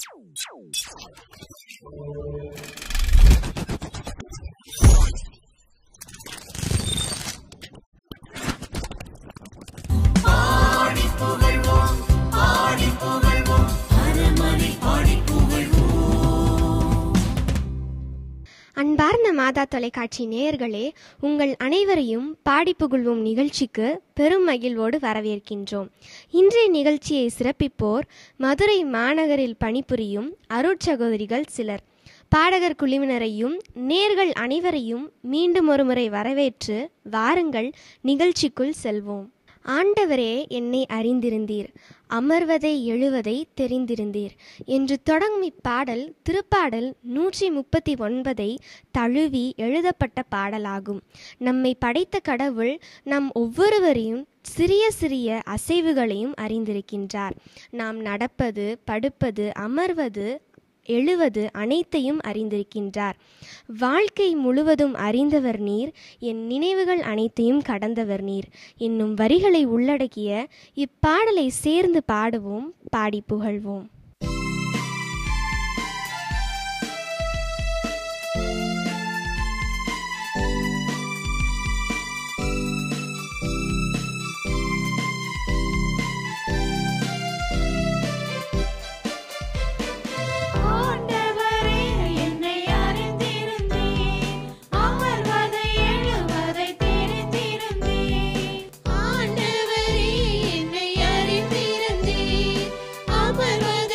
அன்பார்ந்த மாதா தொலைக்காட்சி நேயர்களே உங்கள் அனைவரையும் பாடி புகழ்வோம் நிகழ்ச்சிக்கு பெரும் மகிழ்வோடு வரவேற்கின்றோம் இன்றைய நிகழ்ச்சியை சிறப்பிப்போர் மதுரை மாநகரில் பணிபுரியும் அருட்சகோதரிகள் சிலர் பாடகர் குழுவினரையும் நேர்கள் அனைவரையும் மீண்டும் ஒருமுறை வரவேற்று வாருங்கள் நிகழ்ச்சிக்குள் செல்வோம் ஆண்டவரே என்னை அறிந்திருந்தீர் அமர்வதை எழுவதை தெரிந்திருந்தீர் என்று தொடங்கும் இப்பாடல் திருப்பாடல் நூற்றி முப்பத்தி ஒன்பதை தழுவி எழுதப்பட்ட பாடலாகும் நம்மை படைத்த கடவுள் நம் ஒவ்வொருவரையும் சிறிய சிறிய அசைவுகளையும் அறிந்திருக்கின்றார் நாம் நடப்பது படுப்பது அமர்வது எழுவது அனைத்தையும் அறிந்திருக்கின்றார் வாழ்க்கை முழுவதும் அறிந்தவர் நீர் என் நினைவுகள் அனைத்தையும் கடந்தவர் நீர் என்னும் வரிகளை உள்ளடக்கிய இப்பாடலை சேர்ந்து பாடுவோம் பாடி புகழ்வோம் ஆண்டவரே என்னை அறிந்திருந்தீர் அமர்வதை எழுவதை தெரிந்திருந்தீர் ஆண்டவரே என்னை அறிந்திருந்தீர் அமர்வதை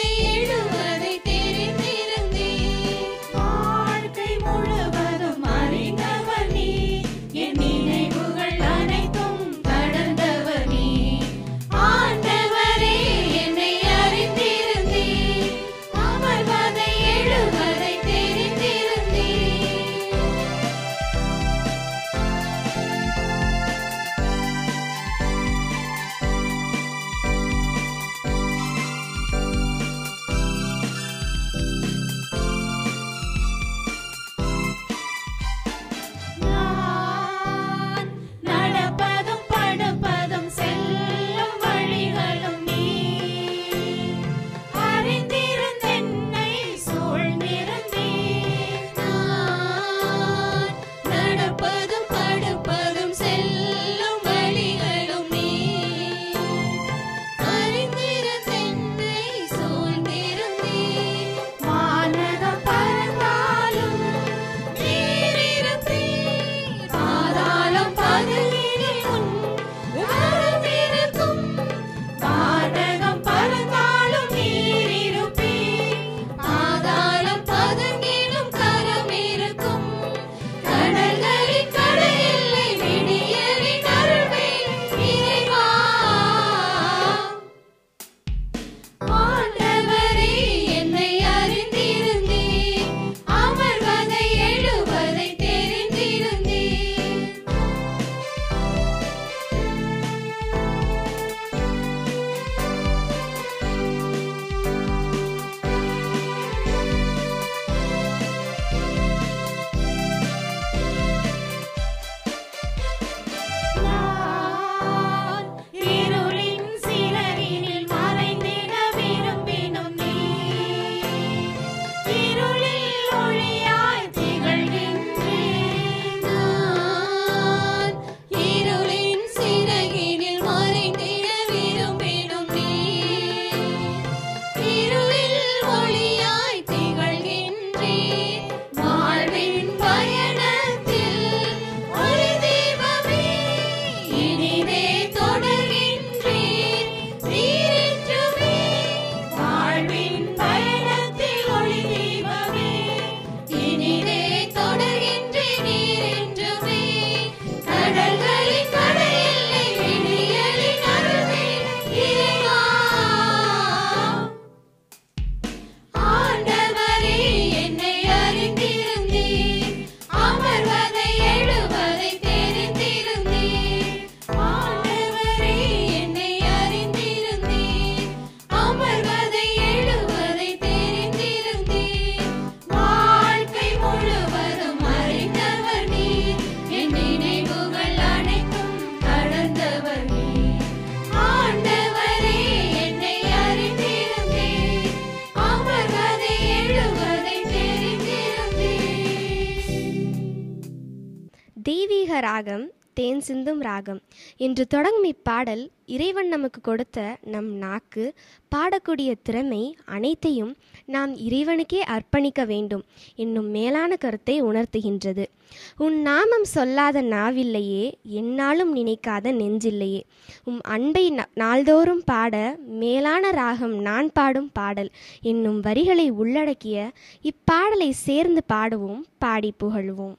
தெய்வீக ராகம் தேன் சிந்தும் ராகம் என்று தொடங்கும் இப்பாடல் இறைவன் நமக்கு கொடுத்த நம் நாக்கு பாடக்கூடிய திறமை அனைத்தையும் நாம் இறைவனுக்கே அர்ப்பணிக்க வேண்டும் என்னும் மேலான கருத்தை உணர்த்துகின்றது உன் நாமம் சொல்லாத நாவில்லையே எந்நாளும் நினைக்காத நெஞ்சில்லையே உம் அன்பை நா- நாள்தோறும் பாட மேலான ராகம் நான் பாடும் பாடல் என்னும் வரிகளை உள்ளடக்கிய இப்பாடலை சேர்ந்து பாடுவோம் பாடி புகழ்வோம்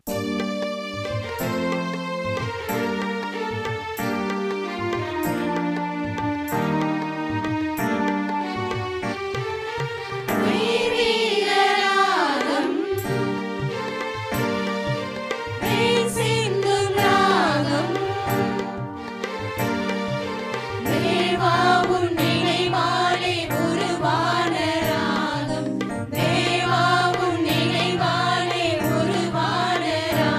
ராகம் தேன் சிந்தும் ராகம் தேவாவும் நினைவாலே உருவான ராகம் தேவாவும் நினைவாலே உருவான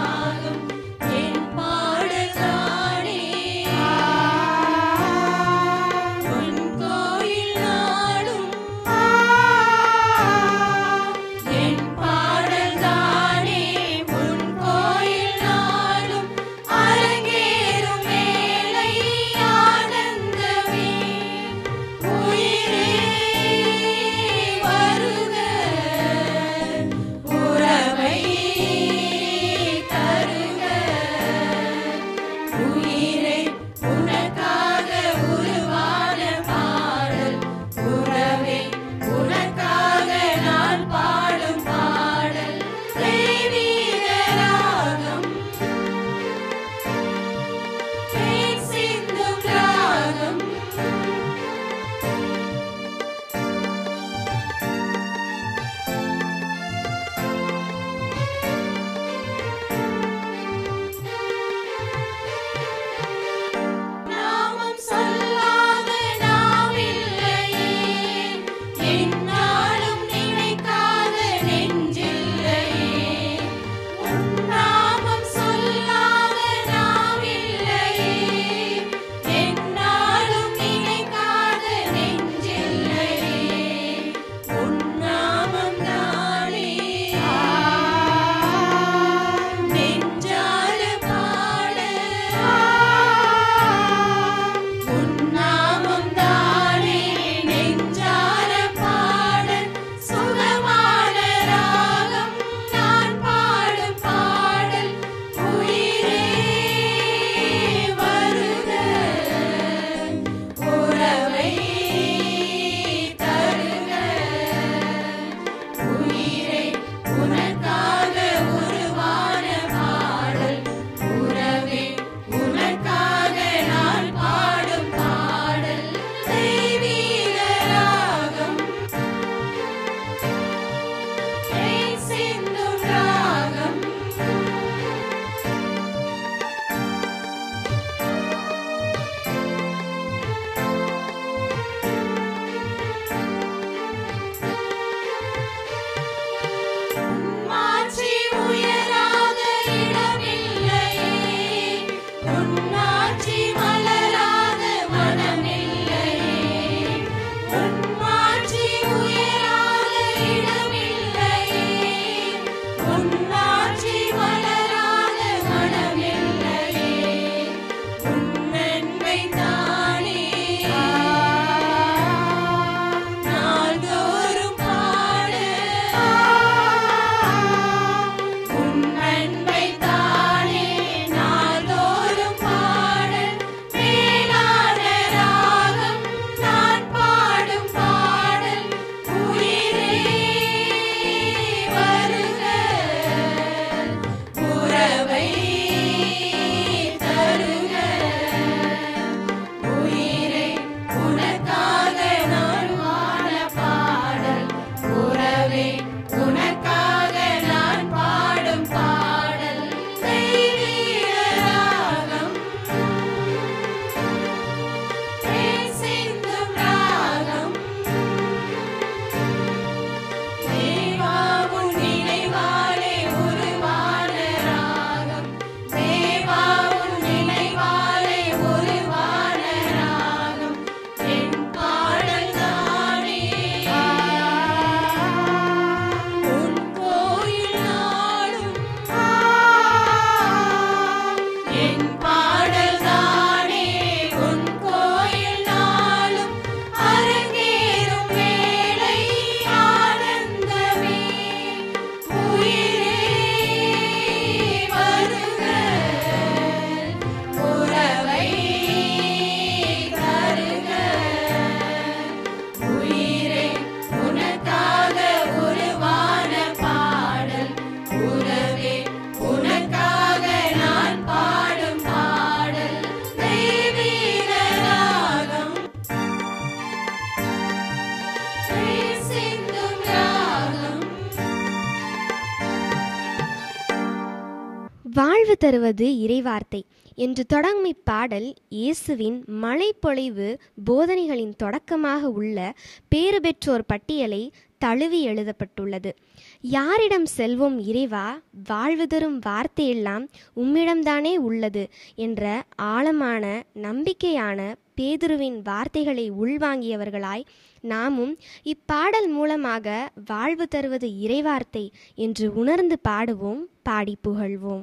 வாழ்வு தருவது இறைவார்த்தை என்று தொடங்கும் இப்பாடல் இயேசுவின் மழைப்பொழிவு போதனைகளின் தொடக்கமாக உள்ள பேறு பெற்றோர் பட்டியலை தழுவி எழுதப்பட்டுள்ளது யாரிடம் செல்வோம் இறைவா வாழ்வு தரும் வார்த்தையெல்லாம் உம்மிடம்தானே உள்ளது என்ற ஆழமான நம்பிக்கையான பேதுருவின் வார்த்தைகளை உள்வாங்கியவர்களாய் நாமும் இப்பாடல் மூலமாக வாழ்வு தருவது இறைவார்த்தை என்று உணர்ந்து பாடுவோம் பாடி புகழ்வோம்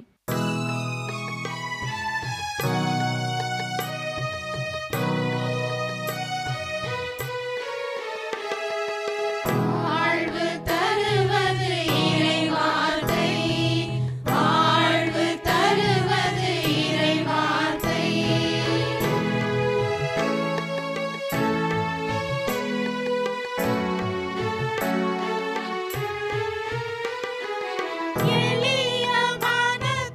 வாழ்வு தருவது இறைவார்த்தை வாழ்வு தருவது இறைவார்த்தை எளிய மனத்தோர்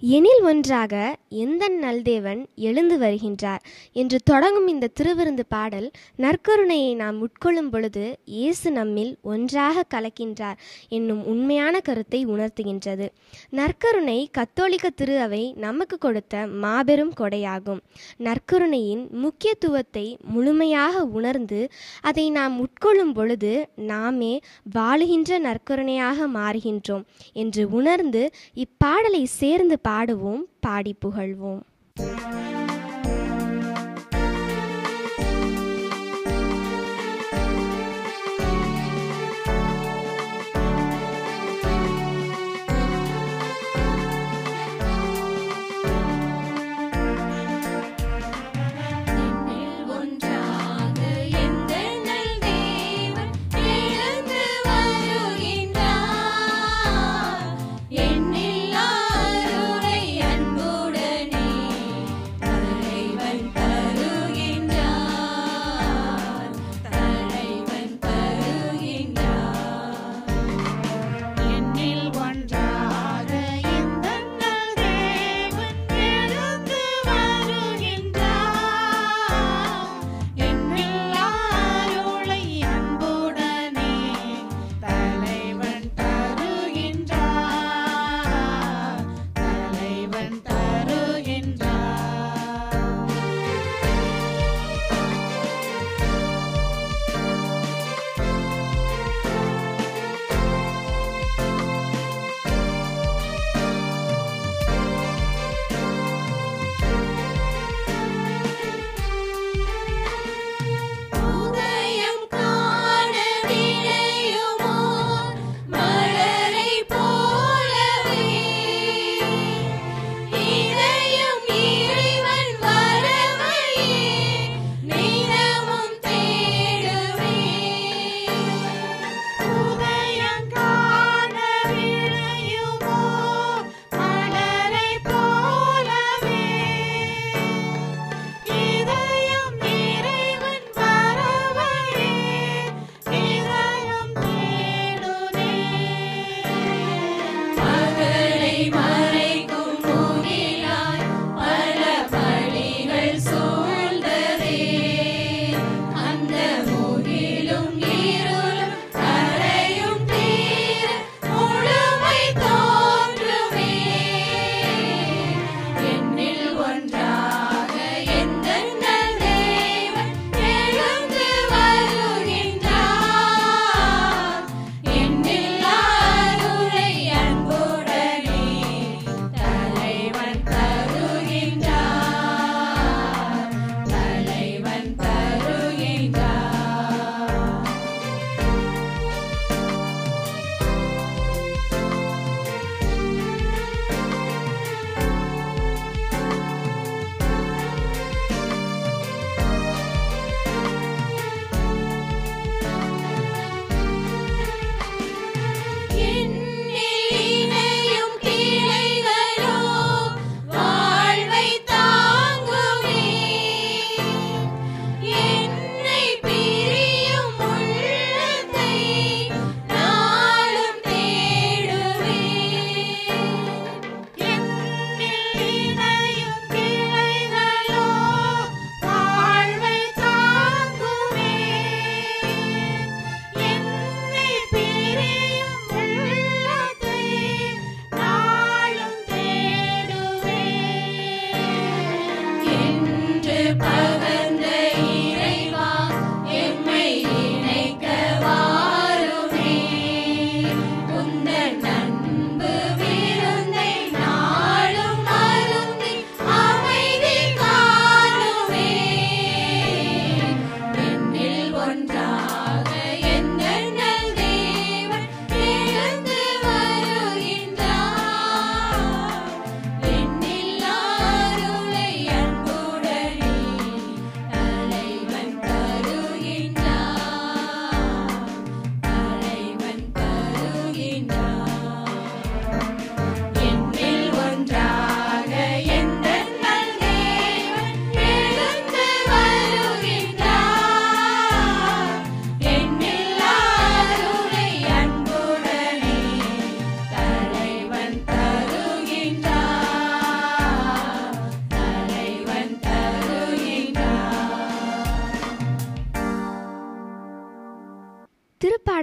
எனில் ஒன்றாக எந்த நல்தேவன் எழுந்து வருகின்றார் என்று தொடங்கும் இந்த திருவிருந்து பாடல் நற்கருணையை நாம் உட்கொள்ளும் பொழுது இயேசு நம்மில் ஒன்றாக கலக்கின்றார் என்னும் உண்மையான கருத்தை உணர்த்துகின்றது நற்கருணை கத்தோலிக்க திரு அவை நமக்கு கொடுத்த மாபெரும் கொடையாகும் நற்கருணையின் முக்கியத்துவத்தை முழுமையாக உணர்ந்து அதை நாம் உட்கொள்ளும் பொழுது நாமே வாழுகின்ற நற்கருணையாக மாறுகின்றோம் என்று உணர்ந்து இப்பாடலை சேர்ந்து பாடுவோம் பாடி புகழ்வோம் என்னில் ஒன்றாக எந்த நல் தேவன் எழுந்து வருகின்றார் எண்ணில்லா அருளை அன்புடனே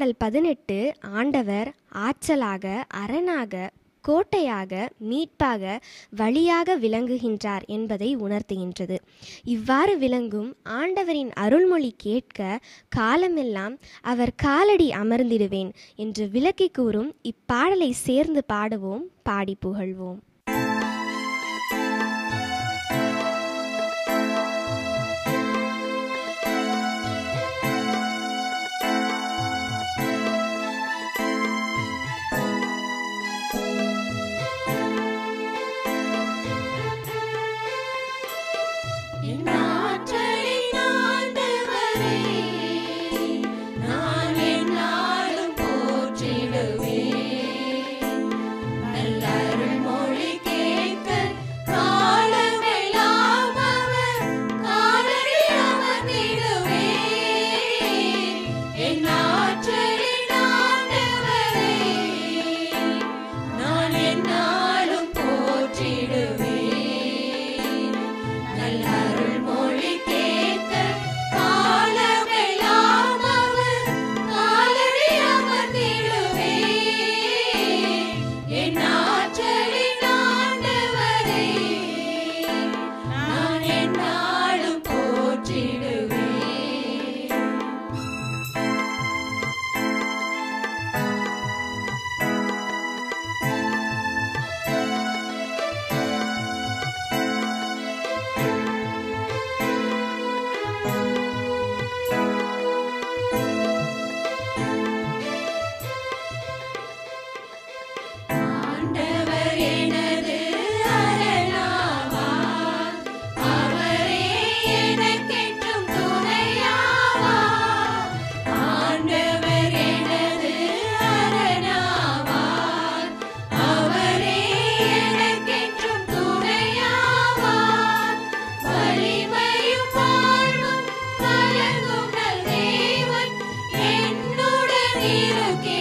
பாடல் பதினெட்டு ஆண்டவர் ஆற்றலாக அரணாக கோட்டையாக மீட்பாக வழியாக விளங்குகின்றார் என்பதை உணர்த்துகின்றது இவ்வாறு விளங்கும் ஆண்டவரின் அருள்மொழி கேட்க காலமெல்லாம் அவர் காலடி அமர்ந்திடுவேன் என்று விளக்கி கூறும் இப்பாடலை சேர்ந்து பாடுவோம் பாடி புகழ்வோம் என் ஆற்றலின் ஆண்டவரே, நான் எந்நாளும் போற்றிடுவேன். நல்லருள் மொழி கேட்க காலமெல்லாம் அவர் காலடி அமர்ந்திடுவேன். என் ஆற்றலின் ஆண்டவரே, நான் எந்நாளும் போற்றிடுவேன். நல்லருள் மொழி கேட்க காலமெல்லாம் அவர் காலடி அமர்ந்திடுவேன். என் ஆற்றலின் ஆண்டவரே, நான் எந்நாளும் போற்றிடுவேன். ஆண்டவர் எனது அரணாவார் அவரே எனக்கென்றும் துணையாவார் ஆண்டவர் எனது அரணாவார் அவரே எனக்கென்றும் துணையாவார் வலிமையும் வாழ்வும் வழங்கும் நல் தேவன் என்னுடன் இருக்கின்றார்